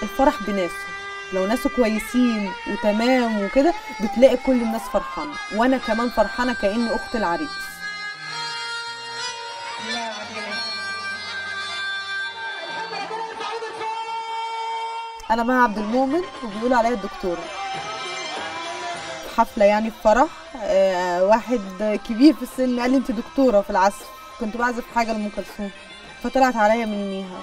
الفرح بناسه لو ناسه كويسين وتمام وكده بتلاقي كل الناس فرحانه وانا كمان فرحانه كاني اخت العريس انا مع عبد المؤمن وبيقولوا عليا الدكتوره في حفله يعني في فرح آه واحد كبير في السن قال لي انت دكتوره في العزف كنت بعزف حاجه لام كلثوم فطلعت عليا منيها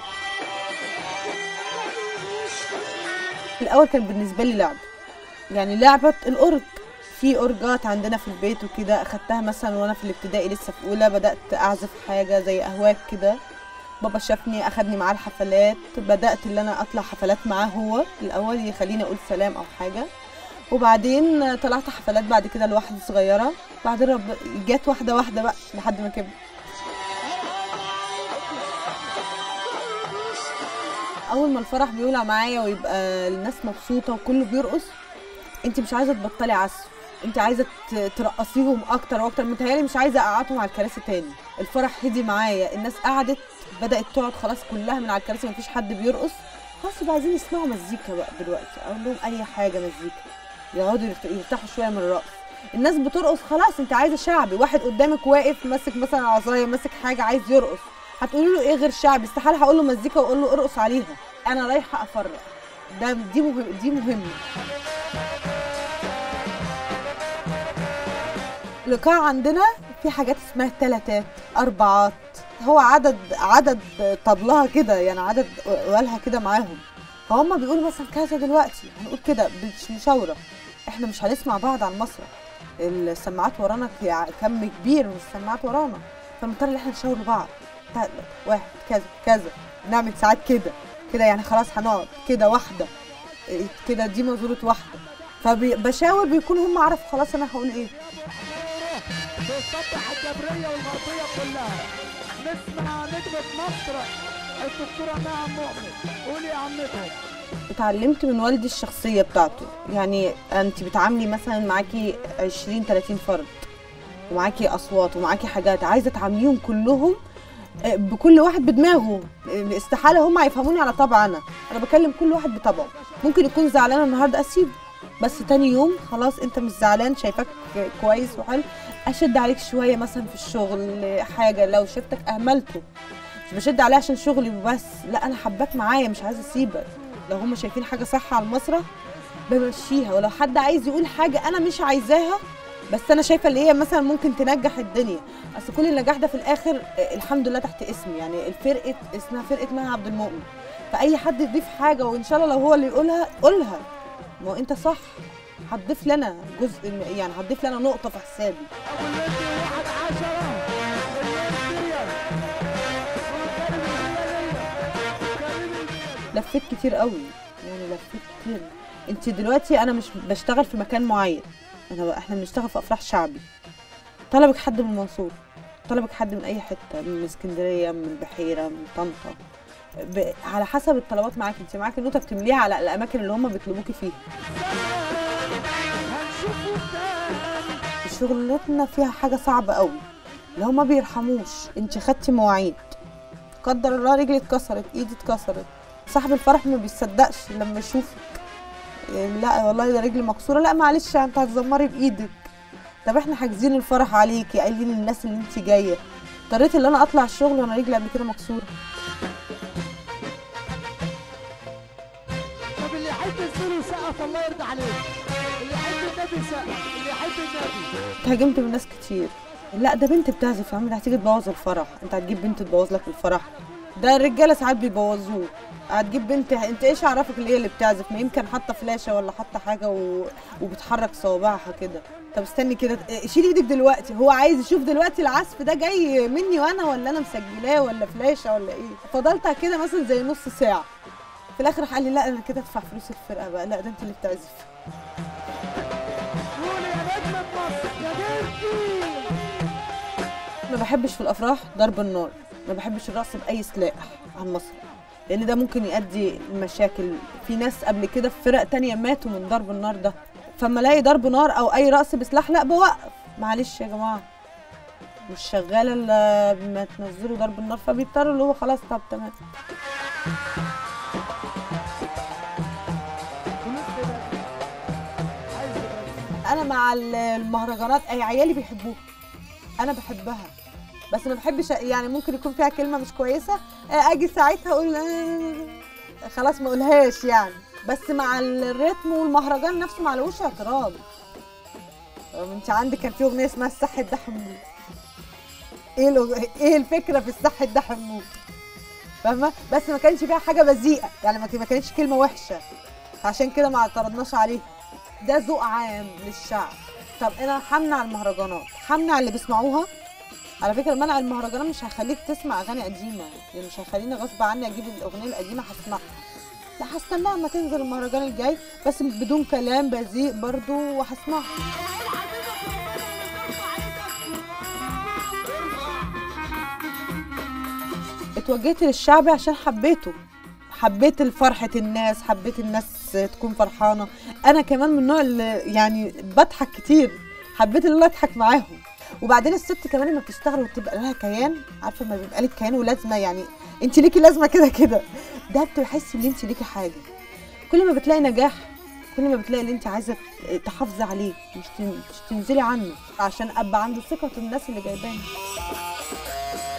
الاول كان بالنسبه لي لعب يعني لعبه الاورج في اورجات عندنا في البيت وكده اخدتها مثلا وانا في الابتدائي لسه في اولى بدات اعزف حاجه زي اهواك كده بابا شافني اخدني معاه الحفلات بدات اللي انا اطلع حفلات معاه هو الاول يخليني اقول سلام او حاجه وبعدين طلعت حفلات بعد كده لوحدي صغيره بعدين رب... جت واحده واحده بقى لحد ما كبرت اول ما الفرح بيولع معايا ويبقى الناس مبسوطه وكله بيرقص انت مش عايزه تبطلي عزف انت عايزه ت- ترقصيهم اكتر واكتر متهيألي مش عايزه اقعدهم على الكراسي تاني الفرح هدي معايا الناس قعدت بدات تقعد خلاص كلها من على الكراسي مفيش حد بيرقص خلاص يبقى عايزين يسمعوا مزيكا بقى دلوقتي اقول لهم اي حاجه مزيكا يقعدوا يرت- يرتاحوا شويه من الرقص الناس بترقص خلاص انت عايزه شعبي واحد قدامك واقف ماسك مثلا عصايه ماسك حاجه عايز يرقص هتقولي له ايه غير شعبي استحاله هقول له مزيكا واقول له ارقص عليها انا رايحه افرق ده دي مهم دي مهمه الإيقاع عندنا في حاجات اسمها تلاتات أربعات هو عدد عدد طبلها كده يعني عدد قوالها كده معاهم فهم بيقولوا مثلا كذا دلوقتي هنقول كده مش مشاورة احنا مش هنسمع بعض على المسرح السماعات ورانا ك- كم كبير من السماعات ورانا فنضطر ان احنا نشاور بعض تلات واحد كذا كذا نعمل ساعات كده كده يعني خلاص هنقعد كده واحدة إيه كده دي مزورة واحدة فبشاور بيكون هم عرفوا خلاص انا هقول ايه بتسطح الجبرية والغربية كلها نسمع نجمة مصر الدكتورة نعم مؤمن قولي يا عمتهم اتعلمت من والدي الشخصية بتاعته يعني انت بتعاملي مثلا معاكي 20 30 فرد ومعاكي اصوات ومعاكي حاجات عايزة تعامليهم كلهم آه، بكل واحد بدماغه آه، استحالة هم هيفهموني على طبع انا انا بكلم كل واحد بطبعه ممكن يكون زعلان النهارده اسيبه بس تاني يوم خلاص انت مش زعلان شايفاك كويس وحلو اشد عليك شوية مثلا في الشغل آه، حاجة لو شفتك اهملته مش بشد عليه عشان شغلي وبس لا انا حباك معايا مش عايزه اسيبك لو هم شايفين حاجه صح على المسرح بمشيها ولو حد عايز يقول حاجه انا مش عايزاها بس انا شايفه اللي هي مثلا ممكن تنجح الدنيا اصل كل النجاح ده في الاخر آه، الحمد لله تحت اسمي يعني الفرقه اسمها فرقه مها عبد المؤمن فاي حد يضيف حاجه وان شاء الله لو هو اللي يقولها قولها ما هو انت صح هتضيف لنا جزء يعني هتضيف لنا نقطه في حسابي ابو الودي واحد عشرة الودية وكريم الهلالية كريم الهلالية لفيت كتير قوي يعني لفيت كتير انت دلوقتي انا مش بشتغل في مكان معين انا بقى احنا بنشتغل في افراح شعبي طلبك حد من المنصور طلبك حد من اي حته من اسكندريه من البحيره من طنطا ب... على حسب الطلبات معاك انت معاكي نوتة بتمليها على الاماكن اللي هم بيطلبوكي فيها هنشوفه تاني شغلتنا فيها حاجه صعبه قوي اللي هم ما بيرحموش انت خدتي مواعيد قدر الله رجلي اتكسرت ايدي اتكسرت صاحب الفرح ما بيصدقش لما يشوفك إيه، لا والله ده رجلي مكسوره لا معلش انت هتزمري بايدك طب احنا حاجزين الفرح عليكي قايلين للناس اللي انت جايه اضطريت ان انا اطلع الشغل وانا رجلي قبل كده مكسوره طب اللي يحب يزور سقف الله يرضى عليه اللي يحب النبي سقف اللي يحب النبي اتهاجمت من ناس كتير لا ده بنت بتعزف يا عم ده هتيجي تبوظ الفرح انت هتجيب بنت تبوظ لك الفرح ده الرجاله ساعات بيبوظوه هتجيب بنت انت ايش عرفك اللي هي اللي بتعزف ما يمكن حاطه فلاشه ولا حاطه حاجه و... وبتحرك صوابعها كده طب استني كده اه، شيلي ايدك دلوقتي هو عايز يشوف دلوقتي العزف ده جاي مني وانا ولا انا مسجلاه ولا فلاشه ولا ايه فضلت كده مثلا زي نص ساعه في الاخر راح قال لي لا انا كده ادفع فلوس الفرقه بقى لا ده انت اللي بتعزفي قول يا نجمة مصر يا بنتي ما بحبش في الافراح ضرب النار ما بحبش الرقص باي سلاح على المسرح لان ده ممكن يؤدي لمشاكل في ناس قبل كده في فرق تانية ماتوا من ضرب النار ده فما الاقي ضرب نار او اي رقص بسلاح لا بوقف معلش يا جماعه مش شغاله الا ما تنزلوا ضرب النار فبيضطروا اللي هو خلاص طب تمام انا مع ال- المهرجانات اي عيالي بيحبوها انا بحبها بس ما بحبش يعني ممكن يكون فيها كلمه مش كويسه آه، اجي ساعتها اقول آه، خلاص ما اقولهاش يعني بس مع الريتم والمهرجان نفسه ما عليهوش اعتراض طب انت عندك كان في اغنيه اسمها الصح ده حمود ايه الأغ- ايه الفكره في الصح ده حمود فاهمه بس ما كانش فيها حاجه بذيئه يعني ما ما كانتش كلمه وحشه عشان كده ما اعترضناش عليه ده ذوق عام للشعب طب انا همنع المهرجانات همنع اللي بيسمعوها على فكره منع المهرجانات مش هيخليك تسمع اغاني قديمه يعني مش هيخليني غصب عني اجيب الاغنيه القديمه هسمعها لا هستناها اما تنزل المهرجان الجاي بس بدون كلام بذيء برضو وهسمعها اتوجهت للشعبي عشان حبيته حبيت فرحة الناس حبيت الناس تكون فرحانة أنا كمان من النوع اللي يعني بضحك كتير حبيت ان انا اضحك معاهم وبعدين الست كمان لما بتشتغل وتبقى لها كيان عارفه لما بيبقى لك كيان ولازمه يعني انت ليكي لازمه كده كده ده بتحسي ان انت ليكي حاجه كل ما بتلاقي نجاح كل ما بتلاقي اللي انت عايزه تحافظي عليه مش تن- مش تنزلي عنه عشان ابقى عند ثقه الناس اللي جايباني